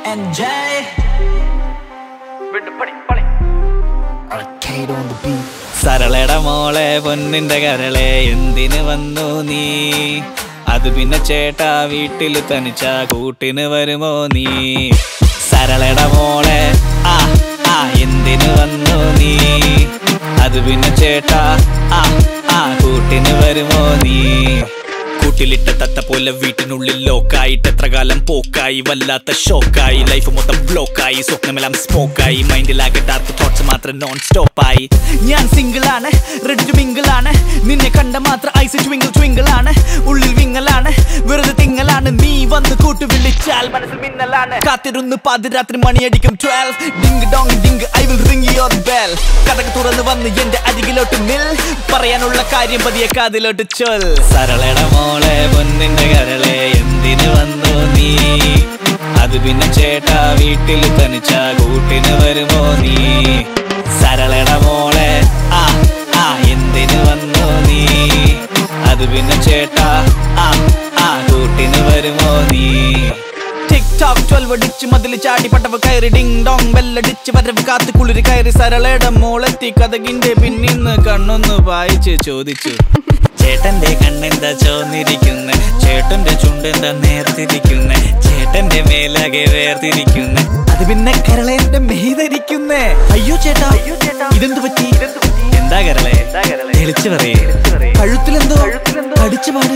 NJ. Arcade on the beat. സരളയുടെ മോളെ പൊന്നിന്റെ കരളെ എന്തിന് വന്നു നീ അത് പിന്നെ ചേട്ടാ വീട്ടിൽ തനിച്ച കൂട്ടിന് വരുമോ നീ സരളയുടെ മോളെ ആ ആ എന്തിന് വന്നു നീ അത് പിന്നെ ചേട്ടാ ആ ആ കൂട്ടിന് വരുമോ നീ കൂട്ടിലിട്ട തത്ത പോലെ വീട്ടിനുള്ളിൽ ലോക്കായിട്ട് എത്ര കാലം പോക്കായി വല്ലാത്ത ഷോക്കായി ലൈഫ് മൊത്തം ബ്ലോക്കായി സ്വപ്നമെല്ലാം സ്മോക്കായി മൈൻഡിലാകെ ഡാർക്ക് തോട്ട്സ് മാത്രം നോൺ സ്റ്റോപ്പായി ഞാൻ സിംഗിൾ ആണ് റെഡി ടു മിങ്കിൾ ആണ് നിന്നെ കണ്ട മാത്രം ഐസ് ട്വിങ്കിൾ ട്വിങ്കിൾ ആണ് ഉള്ളിൽ വിങ്ങലാണ് വെറുതെ തിങ്ങലാണ് നീ വന്ന് കൂട്ടു വിളിച്ചാൽ മനസ്സിൽ മിന്നലാണ് കാത്തിരുന്ന് പാതിരാത്രി മണിയടിക്കും twelve ding dong ding I will ring your bell കഥക് തുറന്ന് വന്ന് എന്റെ അരികിലോട്ട് നിൽ പറയാനുള്ള കാര്യം പതിയെ കാതിലോട്ട് ചൊൽ സരളയുടെ മോളെ പൊന്നിന്റെ കരളെ എന്തിന് വന്നു നീ അത് പിന്നെ ചേട്ടാ വീട്ടിൽ തനിച്ച കൂട്ടിന് വരുമോ നീ സരളയുടെ മോളെ ആ ആ എന്തിന് വന്നു നീ അത് പിന്നെ ചേട്ടാ ആ ആ കൂട്ടിന് വരുമോ നീ ടിക് ടോക്ക് ട്വൽവ് അടിച്ച് മതിൽ ചാടി പട്ടവ് കയറി ഡിങ് ഡോങ് ബെല്ലടിച്ച് വരവ് കാത്ത് കുളിരി കയറി സരളയുടെ മോളെത്തി കഥകിന്റെ പിന്നിന്ന് കണ്ണൊന്ന് വായിച്ച് ചോദിച്ചു ചേട്ടന്റെ കണ്ണെന്താ ചോന്നിരിക്കുന്നെ ചേട്ടന്റെ ചുണ്ടെന്താ നേർത്തിരിക്കുന്നെ ചേട്ടന്റെ മേലകെ വേർതിരിക്കുന്നെ അത് പിന്നെ കരളേന്റെ മെയ്തിരിക്കുന്നേ അയ്യോ ചേട്ടാ ഇതെന്ത് പറ്റി എന്താ കരളെ തെളിച്ചു പറയേ കഴുത്തിലെന്തോ കടിച്ചു പാട്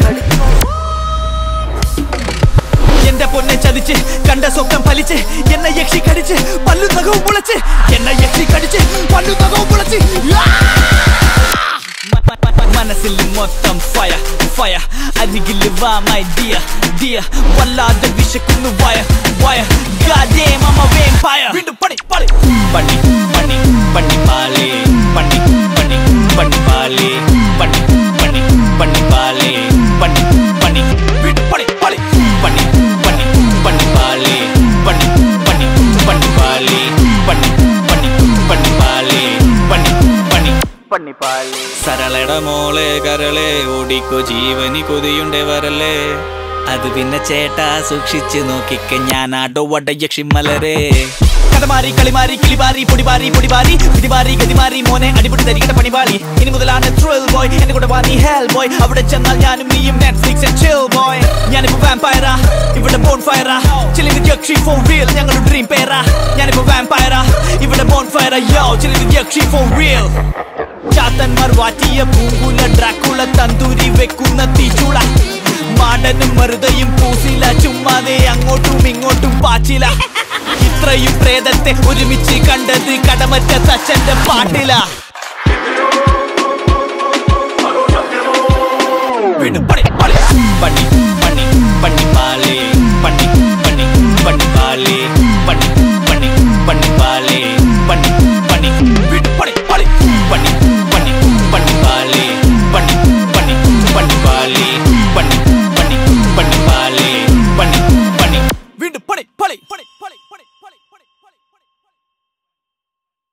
എന്റെ പൊന്നെ ചതിച്ച് കണ്ട സ്വപ്നം ഫലിച്ച് എന്നെ യക്ഷി കടിച്ച് പല്ലു നഖവും മുളച്ച് എന്നെ യക്ഷി കടിച്ച് പല്ലു നഖവും മുളച്ച് ആ! മ- മ- മ- മനസ്സിൽ മൊത്തം ഫയ ഫയ അരികിൽ വാ മൈ ഡിയ ഡിയ വല്ലാതെ വിശക്കുന്നു വയ വയ ഗാഡേ മമ വേമ്പയ വീണ്ടും പണി പണി പണി പണി പണി പാലേ പണി പണി പണി പാലേ പണി പണി പണി പാലേ പണി പണി വീണ്ടും പണി പണി പണി പണി പണി പാലേ പണി പണി പണി പാലേ പണി പണി പണി പാലേ പണി പണി പണിപ്പാളി സരളയുടെ മോളെ കരളെ ഓടിക്കോ ജീവനി കൊതിയുണ്ടേ വരല്ലേ അത് പിന്നെ ചേട്ടാ സൂക്ഷിച്ചു നോക്കിക്ക ഞാൻ ആടോ വട യക്ഷിമലരെ കഥമാരി കളിമാരി കിളിമാരി പൊടിമാരി പൊടിമാരി പിടിമാരി ഗതിമാരി മോനെ അടിപൊളി തരികട പണിപാളി ഇനി മുതലാണ് ത്രിൽ ബോയ് എന്റെ കൂടെ വാ നീ ഹെൽ ബോയ് അവിടെ ചെന്നാൽ ഞാനും നീയും നെറ്റ്ഫ്ലിക്സ് ആൻഡ് ചിൽ ബോയ് ഞാനിപ്പോ വാമ്പയറാ ഇവിടെ ബോൺ ഫയറാ ചിലത് യക്ഷി ഫോർ റിയൽ ഞങ്ങളുടെ ഡ്രീം പേരാ ഞാനിപ്പോ വാമ്പയറാ ഇവിടെ ബോൺ ഫയറാ യോ ചിലത് യക്ഷി ഫോർ റിയൽ ചാത്തന്മാർ വാറ്റിയ പൂങ്കുല ഡ്രാക്കുള തന്തൂരി വെക്കുന്ന തീച്ചുള മാടനും മറുതയും പൂസില ചുമ്മാതെ അങ്ങോട്ടും ഇങ്ങോട്ടും പാച്ചില ഇത്രയും പ്രേതത്തെ ഒരുമിച്ച് കണ്ടത് കടമറ്റ തച്ചന്റെ പാട്ടില വീണ്ടും പണി പണി പണി